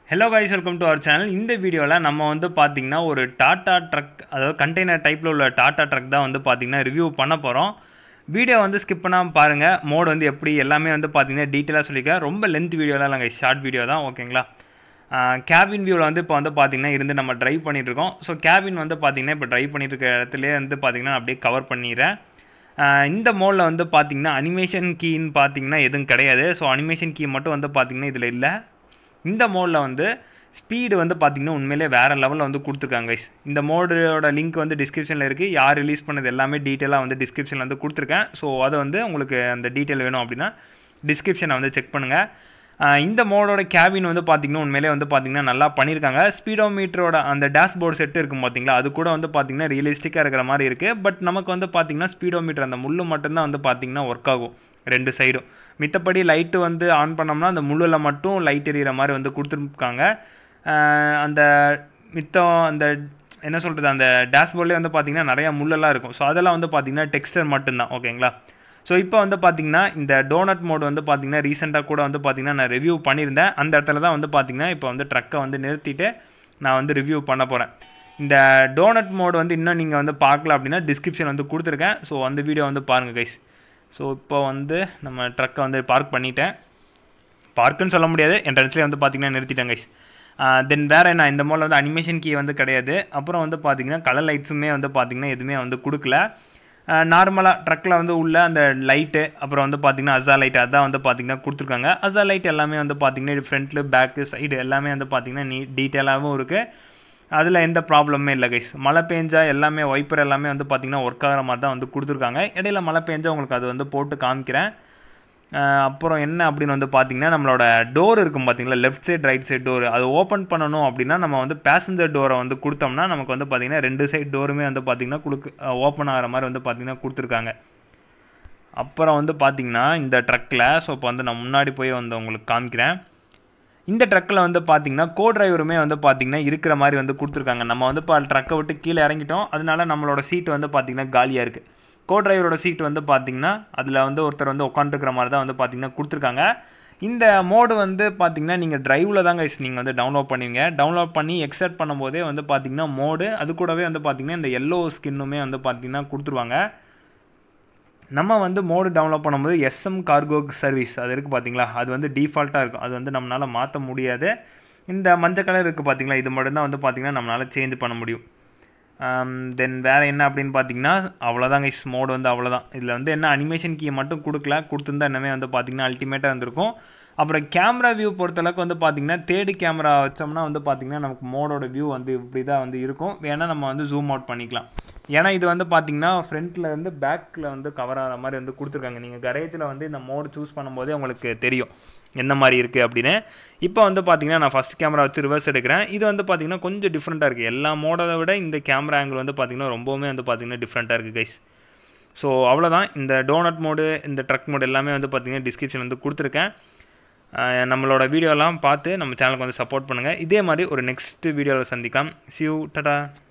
Hello guys welcome to our channel இந்த வீடியோவில் நம்ம வந்து பார்த்தீங்கன்னா ஒரு டாட்டா ட்ரக் அதாவது கண்டெய்னர் டைப்பில் உள்ள டாட்டா ட்ரக் தான் வந்து பார்த்தீங்கன்னா ரிவ்யூ பண்ண போகிறோம் வீடியோ வந்து ஸ்கிப் பண்ணாமல் பாருங்கள் மோட் வந்து எப்படி எல்லாமே வந்து பார்த்தீங்கன்னா டீட்டெயிலாக சொல்லியிருக்கேன் ரொம்ப லென்த் வீடியோலாம் இல்லைங்க ஷார்ட் வீடியோ தான் ஓகேங்களா கேபின் வியூவில் வந்து இப்போ வந்து பார்த்தீங்கன்னா இருந்து நம்ம ட்ரைவ் பண்ணிட்டு இருக்கோம் ஸோ கேபின் வந்து பார்த்தீங்கன்னா இப்போ ட்ரைவ் பண்ணிட்டு இருக்க இடத்துலேயே வந்து பார்த்தீங்கன்னா அப்படியே கவர் பண்ணிடுறேன் ஆஹ் இந்த மோடில் வந்து பார்த்தீங்கன்னா அனிமேஷன் கீன்னு பார்த்தீங்கன்னா எதுவும் கிடையாது ஸோ அனிமேஷன் கீ மட்டும் வந்து பார்த்தீங்கன்னா இதில் இல்லை இந்த மோடில் வந்து ஸ்பீடு வந்து பார்த்தீங்கன்னா உண்மையிலே வேறு லெவலில் வந்து கொடுத்துருக்காங்க guys. இந்த மோடோட லிங்க் வந்து டிஸ்கிரிப்ஷனில் இருக்குது யார் ரிலீஸ் பண்ணது எல்லாமே டீட்டெயிலாக வந்து டிஸ்கிரிப்ஷனில் வந்து கொடுத்துருக்கேன் ஸோ அதை வந்து உங்களுக்கு அந்த டீட்டெயில் வேணும் அப்படின்னா டிஸ்கிரிப்ஷனை வந்து செக் பண்ணுங்கள் ஆஹ் இந்த மோடோட கேபின் வந்து பார்த்தீங்கன்னா உண்மையிலே வந்து பார்த்தீங்கன்னா நல்லா பண்ணியிருக்காங்க ஸ்பீடோமீட்டரோட அந்த டேஷ்போர்டு செட் இருக்கும் பார்த்தீங்களா அது கூட வந்து பார்த்தீங்கன்னா ரியலிஸ்டிக்காக இருக்கிற மாதிரி இருக்குது பட் நமக்கு வந்து பார்த்தீங்கன்னா ஸ்பீடோமீட்டர் அந்த முள்ளு மட்டும்தான் வந்து பார்த்தீங்கன்னா ஒர்க் ஆகும் ரெண்டு சைடும் மித்தபடி லைட்டு வந்து ஆன் பண்ணோம்னா அந்த முள்ளில் மட்டும் லைட் எரியிற மாதிரி வந்து கொடுத்துருக்காங்க ஆஹ் அந்த மித்தம் அந்த என்ன சொல்கிறது அந்த டேஷ்போர்ட்லேயே வந்து பார்த்தீங்கன்னா நிறையா முள்ளெல்லாம் இருக்கும் ஸோ அதெல்லாம் வந்து பார்த்தீங்கன்னா டெக்ஸ்டர் மட்டும்தான் ஓகேங்களா ஸோ இப்போ வந்து பார்த்தீங்கன்னா இந்த டோனட் மோட் வந்து பார்த்தீங்கன்னா ரீசெண்டாக கூட வந்து பார்த்தீங்கன்னா நான் ரிவ்யூ பண்ணியிருந்தேன் அந்த இடத்துல தான் வந்து பார்த்தீங்கன்னா இப்போ வந்து ட்ரக்கை வந்து நிறுத்திட்டு நான் வந்து ரிவ்யூ பண்ண போகிறேன் இந்த டோனட் மோட் வந்து இன்னும் நீங்கள் வந்து பார்க்கல அப்படின்னா டிஸ்கிரிப்ஷன் வந்து கொடுத்துருக்கேன் ஸோ அந்த வீடியோ வந்து பாருங்கள் கைஸ் ஸோ இப்போ வந்து நம்ம ட்ரக்கை வந்து பார்க் பண்ணிட்டேன் பார்க்குன்னு சொல்ல முடியாது என்ட்ரன்ஸ்லேயே வந்து பார்த்தீங்கன்னா நிறுத்திட்டேன் கைஸ் தென் வேறு என்ன இந்த மோடில் வந்து அனிமேஷன் கீ வந்து கிடையாது அப்புறம் வந்து பார்த்தீங்கன்னா கலர் லைட்ஸுமே வந்து பார்த்தீங்கன்னா எதுவுமே வந்து கொடுக்கல நார்மலாக ட்ரக்கில் வந்து உள்ள அந்த லைட்டு அப்புறம் வந்து பார்த்தீங்கன்னா அசா லைட் அதான் வந்து பார்த்தீங்கன்னா கொடுத்துருக்காங்க அசா லைட் எல்லாமே வந்து பார்த்தீங்கன்னா ஃப்ரண்ட்டில் பேக்கு சைடு எல்லாமே வந்து பார்த்தீங்கன்னா நீ டீட்டெயிலாகவும் இருக்குது அதில் எந்த ப்ராப்ளமே இல்லை கைஸ் மழை பெஞ்சா எல்லாமே வைப்பர் எல்லாமே வந்து பார்த்தீங்கன்னா ஒர்க் ஆகிற மாதிரி தான் வந்து கொடுத்துருக்காங்க இடையில மழை பெஞ்சா உங்களுக்கு அது வந்து போட்டு காமிக்கிறேன் அஹ் அப்புறம் என்ன அப்படின்னு வந்து பார்த்தீங்கன்னா நம்மளோட டோர் இருக்கும் பார்த்தீங்களா left side right side door அது ஓப்பன் பண்ணணும் அப்படின்னா நம்ம வந்து பேசஞ்சர் டோரை வந்து கொடுத்தோம்னா நமக்கு வந்து பார்த்தீங்கன்னா ரெண்டு சைடு டோருமே வந்து பார்த்தீங்கன்னா கொடுக்கு ஓப்பன் ஆகிற மாதிரி வந்து பார்த்தீங்கன்னா கொடுத்துருக்காங்க அப்புறம் வந்து பார்த்தீங்கன்னா இந்த ட்ரக்கில் ஸோ இப்போ வந்து நான் முன்னாடி போய் வந்து உங்களுக்கு காமிக்கிறேன் இந்த ட்ரக்கில் வந்து பார்த்தீங்கன்னா கோ டிரைவருமே வந்து பார்த்தீங்கன்னா இருக்கிற மாதிரி வந்து கொடுத்துருக்காங்க நம்ம வந்து இப்போ ட்ரக்கை விட்டு கீழே இறங்கிட்டோம் அதனால நம்மளோட சீட் வந்து பார்த்தீங்கன்னா காலியாக இருக்குது கோ டிரைவரோட சீட் வந்து பார்த்தீங்கன்னா அதில் வந்து ஒருத்தர் வந்து உட்காந்துருக்கிற மாதிரி தான் வந்து பார்த்தீங்கன்னா கொடுத்துருக்காங்க இந்த மோடு வந்து பார்த்தீங்கன்னா நீங்கள் டிரைவில் தாங்க நீங்கள் வந்து டவுன்லோட் பண்ணுவீங்க டவுன்லோட் பண்ணி எக்ஸட் பண்ணும்போதே வந்து பார்த்தீங்கன்னா மோடு அது கூடவே வந்து பார்த்தீங்கன்னா இந்த எல்லோ ஸ்கின்னுமே வந்து பார்த்தீங்கன்னா கொடுத்துருவாங்க நம்ம வந்து மோடு டவுன்லோட் பண்ணும்போது எஸ்எம் கார்கோ சர்வீஸ் அது இருக்குது பார்த்தீங்களா அது வந்து டிஃபால்ட்டாக இருக்கும் அது வந்து நம்மளால் மாற்ற முடியாது இந்த மஞ்சள் கலர் இருக்குது பார்த்தீங்களா இது மட்டும்தான் வந்து பார்த்தீங்கன்னா நம்மளால் சேஞ்ச் பண்ண முடியும் தென் வேறு என்ன அப்படின்னு பார்த்தீங்கன்னா அவ்வளோதாங்க இஸ் மோடு வந்து அவ்வளோதான் இதில் வந்து என்ன அனிமேஷன் கீயை மட்டும் கொடுக்கல கொடுத்துருந்தா என்னமே வந்து பார்த்தீங்கன்னா அல்டிமேட்டாக இருந்திருக்கும் அப்புறம் கேமரா வியூ பொறுத்தளவுக்கு வந்து பார்த்தீங்கன்னா தேர்டு கேமரா வச்சோம்னா வந்து பார்த்தீங்கன்னா நமக்கு மோடோட வியூ வந்து இப்படி தான் வந்து இருக்கும் வேணால் நம்ம வந்து ஜூம் அவுட் பண்ணிக்கலாம் ஏன்னா இது வந்து பார்த்தீங்கன்னா ஃப்ரண்ட்டில் இருந்து பேக்கில் வந்து கவர் ஆகிற மாதிரி வந்து கொடுத்துருக்காங்க நீங்கள் கரேஜில் வந்து இந்த மோடு சூஸ் பண்ணும்போதே உங்களுக்கு தெரியும் எந்த மாதிரி இருக்குது அப்படின்னு இப்போ வந்து பார்த்தீங்கன்னா நான் ஃபஸ்ட் கேமரா வச்சு ரிவர்ஸ் எடுக்கிறேன் இது வந்து பார்த்தீங்கன்னா கொஞ்சம் டிஃப்ரெண்ட்டாக இருக்குது எல்லா மோடை விட இந்த கேமரா ஆங்கிள் வந்து பார்த்தீங்கன்னா ரொம்பவுமே வந்து பார்த்தீங்கன்னா டிஃப்ரெண்ட்டாக இருக்குது கைஸ் ஸோ அவ்வளோதான் இந்த டோனட் மோடு இந்த ட்ரக் மோடு எல்லாமே வந்து பார்த்தீங்கன்னா டிஸ்கிரிப்ஷன் வந்து கொடுத்துருக்கேன் அஹ் நம்மளோட வீடியோலாம் பார்த்து நம்ம சேனலுக்கு வந்து சப்போர்ட் பண்ணுங்கள் இதே மாதிரி ஒரு நெக்ஸ்ட் வீடியோவில் சந்திக்கலாம் சியூ டடா